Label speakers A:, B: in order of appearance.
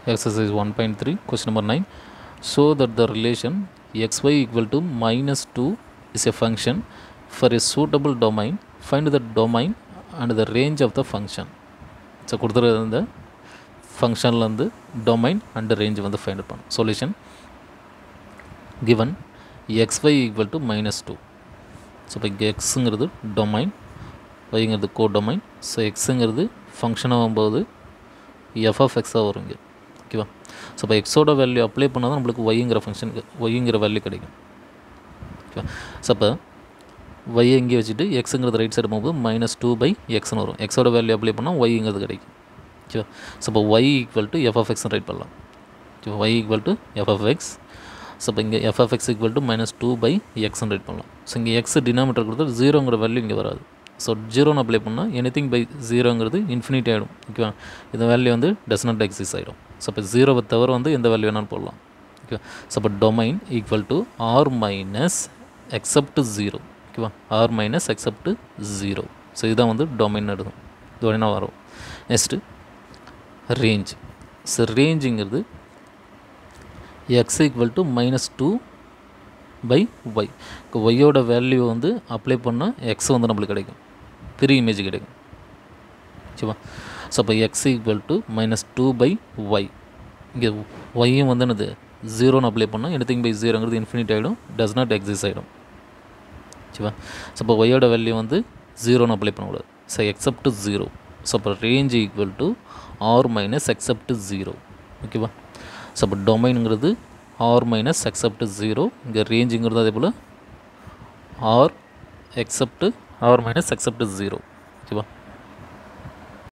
A: exercise 1.3 question number 9 show that the relation xy equal to minus 2 is a function for a suitable domain find the domain and the range of the function so கொடுத்துருக்க இந்த ஃபங்க்ஷன்லேருந்து domain and range வந்து find பண்ணும் solution given xy equal to minus two so இப்போ இங்கே எக்ஸுங்கிறது domain ஒய்ங்கிறது co domain so எக்ஸுங்கிறது ஃபங்க்ஷன் ஆகும்போது எஃப் ஆஃப் எக்ஸாக வரும் இங்கே ஓகேவா ஸோ இப்போ எக்ஸோட வேல்யூ அப்ளை பண்ணால் தான் நம்மளுக்கு ஒய்ங்கிற ஃபங்க்ஷனுக்கு ஒய்ங்கிற வேல்யூ கிடைக்கும் ஓகேவா ஸோ அப்போ ஒய் எங்கே வச்சுட்டு எக்ஸுங்கிறது ரைட் சைடு போகும்போது மைனஸ் டூ பை எக்ஸ்னு வரும் எக்ஸோட வேல்யூ அப்ளை பண்ணால் ஒய்ங்கிறது கிடைக்கும் ஓகேவா ஸோ இப்போ Y equal to F of எக்ஸ்னு ரைட் பண்ணலாம் ஓகேவா Y equal to F of X so இப்போ இங்கே F of X equal to minus two by எக்ஸ்னு ரைட் பண்ணலாம் ஸோ இங்கே எக்ஸ் டினாமீட்டர் கொடுத்தா ஜீரோங்கிற வேல்யூ இங்கே வராது ஸோ ஜீரோன்னு அப்ளை பண்ணால் எனிதிங் பை ஜீரோங்கிறது இன்ஃபினிட்டி ஆகிடும் ஓகேவா இந்த வேல்யூ வந்து டஸ் நாட் எக்ஸிஸ் ஆகிடும் ஸோ இப்போ ஜீரோவை தவிர வந்து எந்த வேல்யூ வேணாலும் போடலாம் ஓகே ஸோ இப்போ domain equal to R minus except zero ஓகேவா R minus except zero so இதுதான் வந்து டொமைன் எடுக்கும் இது உடனே வரும் நெக்ஸ்ட்டு ரேஞ்ச் ஸோ ரேஞ்சுங்கிறது X equal to minus two by Y இப்போ ஒய்யோட வேல்யூ வந்து அப்ளை பண்ணால் எக்ஸ் வந்து நம்மளுக்கு கிடைக்கும் த்ரீ இமேஜ் கிடைக்கும் ஓகேவா ஸோ அப்போ X equal to minus two by Y இங்கே ஒய்யும் வந்து என்னது ஜீரோன்னு அப்ளை பண்ணால் எனிதிங் பை ஜீரோங்கிறது இன்ஃபினிட் ஆகிடும் டஸ் நாட் எக்ஸிஸ் ஆகிடும் ஓகேவா ஸோ இப்போ ஒய்யோட வேல்யூ வந்து ஜீரோன்னு அப்ளை பண்ணக்கூடாது ஸோ எக்ஸப்ட் ஜீரோ ஸோ அப்போ range equal to R minus except zero ஓகேவா ஸோ அப்போ டொமைனுங்கிறது ஆர் மைனஸ் எக்ஸப்ட் ஜீரோ இங்கே ரேஞ்சுங்கிறது அதே போல் R except R minus except zero ஓகேவா